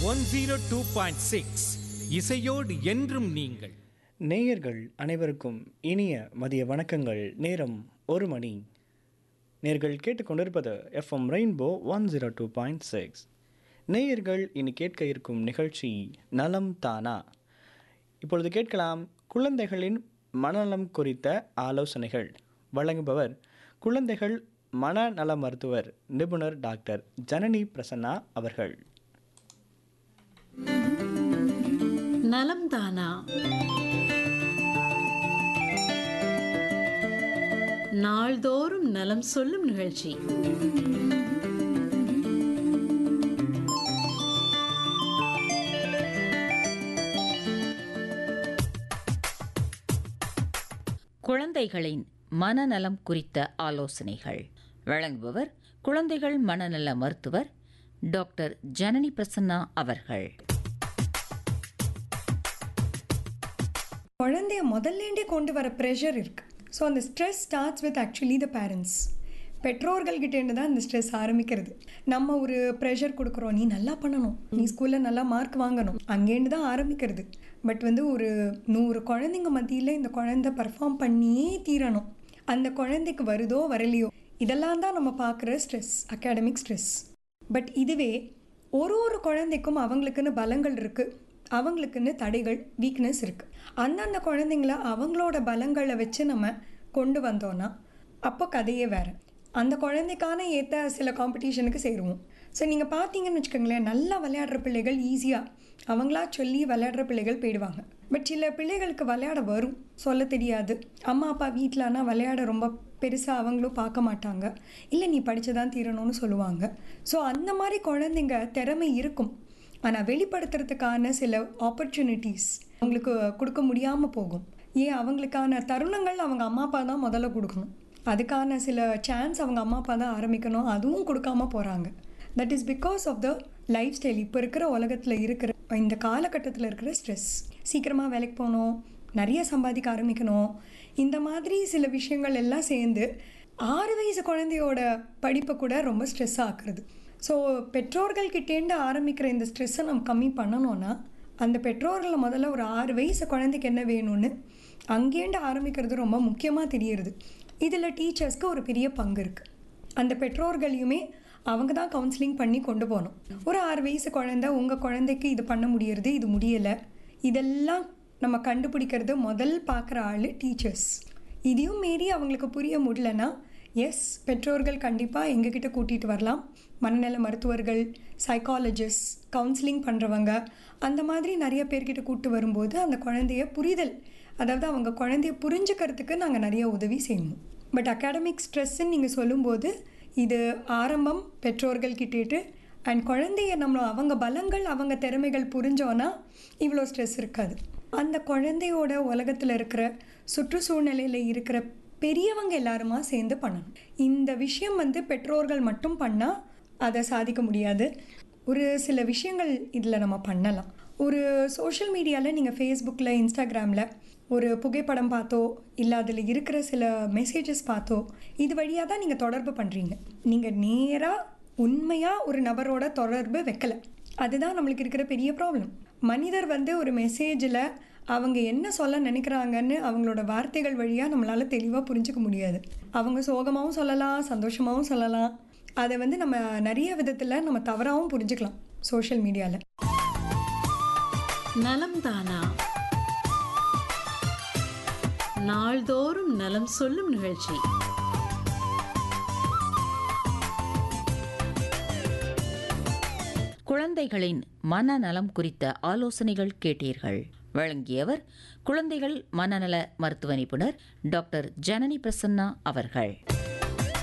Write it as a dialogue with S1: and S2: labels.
S1: one zero two point six இசையோடு என்றும் நீங்கள்
S2: நேயர்கள் அனைவருக்கும் இனிய மதிய வணக்கங்கள் நேரம் ஒரு மணி நேர்கள் கேட்டுக்கொண்டிருப்பது FM Rainbow one zero two point six நேயர்கள் இனி கேட்க இருக்கும் நிகழ்ச்சி நலம் தானா இப்பொழுது கேட்கலாம் குழந்தைகளின் மனநலம் குறித்த ஆலோசனைகள் வழங்குபவர் குழந்தைகள் மனநல மருத்துவர் நிபுணர் டாக்டர் ஜனனி பிரசன்னா அவர்கள்
S3: நலம் தானா நாள்தோறும் நலம் சொல்லும் நிகழ்ச்சி
S4: குழந்தைகளின் மனநலம் குறித்த ஆலோசனைகள் வழங்குபவர் குழந்தைகள் மனநல மருத்துவர் டாக்டர் ஜனனி பிரசன்னா அவர்கள்
S5: குழந்தைய முதல்லேண்டே கொண்டு வர ப்ரெஷர் இருக்கு ஸோ அந்த stress starts with actually the parents பெற்றோர்கள்கிட்டேருந்து தான் இந்த ஸ்ட்ரெஸ் ஆரம்பிக்கிறது நம்ம ஒரு ப்ரெஷர் கொடுக்குறோம் நீ நல்லா பண்ணணும் நீ ஸ்கூலில் நல்லா மார்க் வாங்கணும் அங்கேருந்து தான் ஆரம்பிக்கிறது பட் வந்து ஒரு நூறு குழந்தைங்க மத்தியில் இந்த குழந்தை பர்ஃபார்ம் பண்ணியே தீரணும் அந்த குழந்தைக்கு வருதோ வரலையோ இதெல்லாம் தான் நம்ம பார்க்குற ஸ்ட்ரெஸ் அகாடமிக் ஸ்ட்ரெஸ் பட் இதுவே ஒரு ஒரு குழந்தைக்கும் அவங்களுக்குன்னு பலங்கள் இருக்குது அவங்களுக்குன்னு தடைகள் வீக்னஸ் இருக்குது அந்தந்த குழந்தைங்கள அவங்களோட பலங்களை வச்சு நம்ம கொண்டு வந்தோன்னா அப்போ கதையே வேறு அந்த குழந்தைக்கான ஏற்ற சில காம்படிஷனுக்கு சேருவோம் ஸோ நீங்கள் பார்த்தீங்கன்னு வச்சுக்கோங்களேன் நல்லா விளையாடுற பிள்ளைகள் ஈஸியாக அவங்களா சொல்லி விளையாடுற பிள்ளைகள் போயிடுவாங்க பட் சில பிள்ளைகளுக்கு விளையாட வரும் சொல்ல தெரியாது அம்மா அப்பா வீட்டில் ஆனால் விளையாட ரொம்ப பெருசாக அவங்களும் பார்க்க மாட்டாங்க இல்லை நீ படித்து தான் தீரணும்னு சொல்லுவாங்க ஸோ அந்த மாதிரி குழந்தைங்க திறமை இருக்கும் ஆனால் வெளிப்படுத்துறதுக்கான சில ஆப்பர்ச்சுனிட்டிஸ் அவங்களுக்கு கொடுக்க முடியாமல் போகும் ஏன் அவங்களுக்கான தருணங்கள் அவங்க அம்மா அப்பா தான் முதல்ல கொடுக்கணும் அதுக்கான சில சான்ஸ் அவங்க அம்மா அப்பா தான் ஆரம்பிக்கணும் அதுவும் கொடுக்காம போகிறாங்க that is because of the lifestyle இப்போ இருக்கிற உலகத்தில் இருக்கிற இந்த காலகட்டத்தில் இருக்கிற ஸ்ட்ரெஸ் சீக்கிரமாக வேலைக்கு போகணும் நிறைய சம்பாதிக்க ஆரம்பிக்கணும் இந்த மாதிரி சில விஷயங்கள் எல்லாம் சேர்ந்து ஆறு வயசு குழந்தையோட படிப்பை கூட ரொம்ப ஸ்ட்ரெஸ் ஆக்குறது ஸோ பெற்றோர்கள்கிட்டேருந்து ஆரம்பிக்கிற இந்த ஸ்ட்ரெஸ்ஸை நம்ம கம்மி பண்ணணும்னா அந்த பெற்றோர்களை முதல்ல ஒரு ஆறு வயசு குழந்தைக்கு என்ன வேணும்னு அங்கேருந்து ஆரம்பிக்கிறது ரொம்ப முக்கியமாக தெரியுது இதில் டீச்சர்ஸ்க்கு ஒரு பெரிய பங்கு இருக்குது அந்த பெற்றோர்களையுமே அவங்க தான் கவுன்சிலிங் பண்ணி கொண்டு போகணும் ஒரு ஆறு வயசு குழந்தை உங்கள் குழந்தைக்கு இது பண்ண முடியறது இது முடியலை இதெல்லாம் நம்ம கண்டுபிடிக்கிறது முதல் பார்க்குற ஆள் டீச்சர்ஸ் இதையும் மீறி அவங்களுக்கு புரிய முடியலன்னா எஸ் பெற்றோர்கள் கண்டிப்பாக எங்ககிட்ட கூட்டிகிட்டு வரலாம் மனநல மருத்துவர்கள் சைக்காலஜிஸ்ட் கவுன்சிலிங் பண்ணுறவங்க அந்த மாதிரி நிறைய பேர்கிட்ட கூப்பிட்டு வரும்போது அந்த குழந்தைய புரிதல் அதாவது அவங்க குழந்தைய புரிஞ்சுக்கிறதுக்கு நாங்கள் நிறைய உதவி செய்யணும் பட் அகாடமிக் ஸ்ட்ரெஸ்ஸுன்னு நீங்கள் சொல்லும்போது இது ஆரம்பம் பெற்றோர்கள் கிட்டேட்டு அண்ட் குழந்தைய நம்ம அவங்க பலங்கள் அவங்க திறமைகள் புரிஞ்சோன்னா இவ்வளோ ஸ்ட்ரெஸ் இருக்காது அந்த குழந்தையோட உலகத்தில் இருக்கிற சுற்றுச்சூழ்நிலையில் இருக்கிற பெரியவங்க எல்லாருமா சேர்ந்து பண்ணணும் இந்த விஷயம் வந்து பெற்றோர்கள் மட்டும் பண்ணால் அதை சாதிக்க முடியாது ஒரு சில விஷயங்கள் இதில் நம்ம பண்ணலாம் ஒரு சோஷியல் மீடியாவில் நீங்கள் ஃபேஸ்புக்கில் இன்ஸ்டாகிராமில் ஒரு புகைப்படம் பார்த்தோ இல்லை அதில் இருக்கிற சில மெசேஜஸ் பார்த்தோ இது வழியாக தான் நீங்கள் தொடர்பு பண்ணுறீங்க நீங்கள் நேராக உண்மையாக ஒரு நபரோட தொடர்பு வைக்கலை அதுதான் நம்மளுக்கு இருக்கிற பெரிய ப்ராப்ளம் மனிதர் வந்து ஒரு மெசேஜில் அவங்க என்ன சொல்ல நினைக்கிறாங்கன்னு அவங்களோட வார்த்தைகள் வழியாக நம்மளால் தெளிவாக புரிஞ்சுக்க முடியாது அவங்க சோகமாகவும் சொல்லலாம் சந்தோஷமாகவும் சொல்லலாம் அதை வந்து நம்ம நிறைய விதத்தில் நம்ம தவறாகவும் புரிஞ்சுக்கலாம் சோஷியல் மீடியாவில்
S3: நலம் தானா நாள்தோறும் நலம் சொல்லும் நிகழ்ச்சி
S4: குழந்தைகளின் மனநலம் குறித்த ஆலோசனைகள் கேட்டீர்கள் வழங்கியவர் குழந்தைகள் மனநல மருத்துவ நிபுணர் டாக்டர் ஜனனி பிரசன்னா அவர்கள்